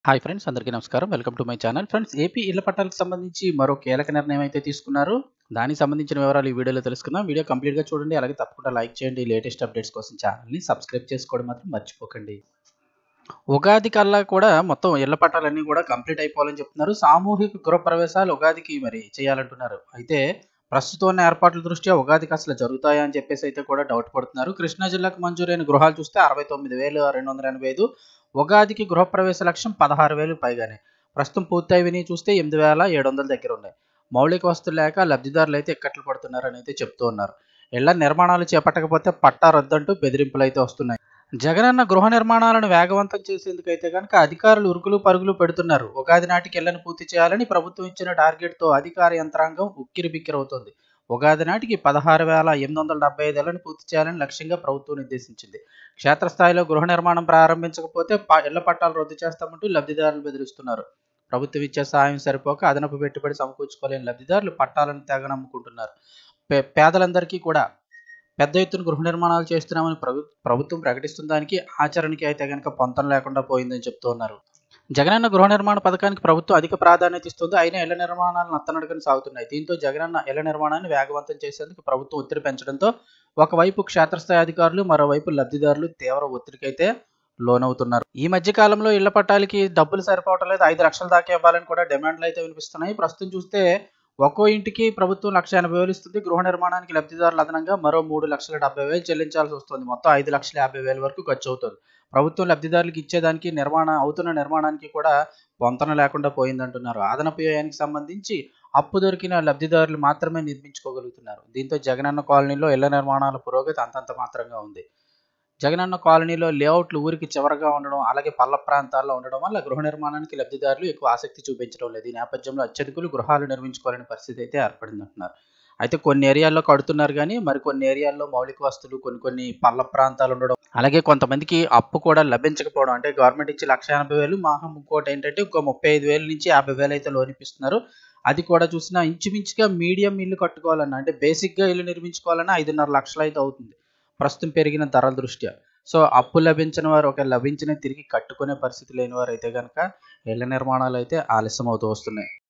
hi friends అందరికీ నమస్కారం welcome to my channel friends AP ఇళ్ల పట్టాలకు సంబంధించి మరో కీలక నిర్ణయం అయితే తీసుకున్నారు దానికి సంబంధించిన వివరాలు ఈ వీడియోలో తెలుసుకుందాం వీడియో కంప్లీట్గా చూడండి అలాగే తప్పకుండా లైక్ చేయండి లేటెస్ట్ అప్డేట్స్ కోసం ఛానల్ని సబ్స్క్రైబ్ చేసుకోవడం మాత్రం మర్చిపోకండి ఉగాది కల్లా కూడా మొత్తం ఇళ్ల పట్టాలన్నీ కూడా కంప్లీట్ అయిపోవాలని చెప్తున్నారు సామూహిక గృహప్రవేశాలు ఉగాదికి మరి చేయాలంటున్నారు అయితే ప్రస్తుతం ఉన్న ఏర్పాట్ల దృష్ట్యా ఉగాదికి అసలు జరుగుతాయా అని చెప్పేసి అయితే కూడా డౌట్ పడుతున్నారు కృష్ణా జిల్లాకు మంజూరైన గృహాలు చూస్తే అరవై తొమ్మిది వేలు రెండు వందల ఎనభై ఐదు ఉగాదికి గృహప్రవేశ లక్ష్యం పదహారు వేలు పైగానే ప్రస్తుతం పూర్తయినవి చూస్తే ఎనిమిది వేల ఏడు వందల దగ్గర ఉన్నాయి మౌలిక వస్తువులు లేక లబ్ధిదారులు అయితే ఇక్కట్లు పడుతున్నారని అయితే చెప్తూ ఉన్నారు ఇళ్ల నిర్మాణాలు చేపట్టకపోతే పట్టా రద్దంటూ బెదిరింపులు అయితే వస్తున్నాయి జగనన్న గృహ నిర్మాణాలను వేగవంతం చేసేందుకైతే కనుక అధికారులు ఉరుకులు పరుగులు పెడుతున్నారు ఉగాది నాటికి ఇళ్లను పూర్తి చేయాలని ప్రభుత్వం ఇచ్చిన టార్గెట్తో అధికార యంత్రాంగం ఉక్కిరి బిక్కిరవుతోంది ఉగాది నాటికి పదహారు వేల ఎనిమిది వందల డెబ్బై ఐదు ఏళ్లను పూర్తి చేయాలని లక్ష్యంగా ప్రభుత్వం నిర్దేశించింది క్షేత్రస్థాయిలో గృహ నిర్మాణం ప్రారంభించకపోతే ప- ఇళ్ల పట్టాలు రద్దు చేస్తామంటూ లబ్ధిదారులు బెదిరిస్తున్నారు ప్రభుత్వం ఇచ్చే సాయం సరిపోక అదనపు పెట్టుబడి సమకూర్చుకోలేని లబ్ధిదారులు పట్టాలను తెగనమ్ముకుంటున్నారు పే- పేదలందరికీ కూడా పెద్ద ఎత్తున గృహ నిర్మాణాలు చేస్తున్నామని ప్రభు ప్రభుత్వం ప్రకటిస్తున్న దానికి ఆచరణకి అయితే కనుక పొంతం లేకుండా పోయిందని చెప్తూ ఉన్నారు జగనన్న గృహ నిర్మాణ పథకానికి ప్రభుత్వం అధిక ప్రాధాన్యత ఇస్తుంది అయినా ఇళ్ల నిర్మాణాలు నత్తనడకని సాగుతున్నాయి దీంతో జగనన్న ఇళ్ల నిర్మాణాన్ని వేగవంతం చేసేందుకు ప్రభుత్వం ఒత్తిడి పెంచడంతో ఒకవైపు క్షేత్రస్థాయి అధికారులు మరోవైపు లబ్ధిదారులు తీవ్ర ఒత్తిడికైతే లోనవుతున్నారు ఈ మధ్య కాలంలో ఇళ్ల పట్టాలకి డబ్బులు సరిపోవటం లేదు ఐదు లక్షల దాకా ఇవ్వాలని కూడా డిమాండ్లు అయితే వినిపిస్తున్నాయి ప్రస్తుతం చూస్తే ఒక్కో ఇంటికి ప్రభుత్వం లక్ష ఎనభై వేలు ఇస్తుంది గృహ నిర్మాణానికి లబ్ధిదారులు అదనంగా మరో మూడు లక్షల డెబ్బై వేలు చెల్లించాల్సి వస్తుంది మొత్తం ఐదు లక్షల యాభై వేల వరకు ఖర్చు అవుతుంది ప్రభుత్వం లబ్ధిదారులకు ఇచ్చేదానికి నిర్మాణ అవుతున్న నిర్మాణానికి కూడా పొంతన లేకుండా పోయిందంటున్నారు అదనపు వ్యయానికి సంబంధించి అప్పు దొరికిన లబ్ధిదారులు మాత్రమే నిర్మించుకోగలుగుతున్నారు దీంతో జగనన్న కాలనీలో ఇళ్ల నిర్మాణాల పురోగతి అంతంత మాత్రంగా ఉంది జగనన్న కాలనీలో లేఅవుట్లు ఊరికి చివరగా ఉండడం అలాగే పల్ల ప్రాంతాల్లో ఉండడం వల్ల గృహ నిర్మాణానికి లబ్ధిదారులు ఎక్కువ ఆసక్తి చూపించడం లేదు ఈ నేపథ్యంలో అత్యధికులు గృహాలు నిర్మించుకోవాలని పరిస్థితి అయితే ఏర్పడింది అంటున్నారు అయితే కొన్ని ఏరియాల్లో కడుతున్నారు కానీ మరి కొన్ని ఏరియాల్లో మౌలిక వస్తువులు కొన్ని కొన్ని పల్ల ప్రాంతాలు ఉండడం అలాగే కొంతమందికి అప్పు కూడా లభించకపోవడం అంటే గవర్నమెంట్ ఇచ్చి లక్ష ఎనభై వేలు మాహం ఇంకోటి ఏంటంటే ఇంకో ముప్పై ఐదు వేల నుంచి యాభై వేలు అయితే లోన్ ఇప్పిస్తున్నారు అది కూడా చూసినా ఇంచుమించుగా మీడియం ఇల్లు కట్టుకోవాలన్నా అంటే బేసిక్గా ఇల్లు నిర్మించుకోవాలన్నా ఐదున్నర లక్షలు అయితే అవుతుంది ప్రస్తుతం పెరిగిన ధరల దృష్ట్యా సో అప్పు లభించిన వారు ఒక లభించిన తిరిగి కట్టుకునే పరిస్థితి లేని వారు అయితే కనుక ఇళ్ల నిర్మాణాలు అయితే ఆలస్యం అవుతూ వస్తున్నాయి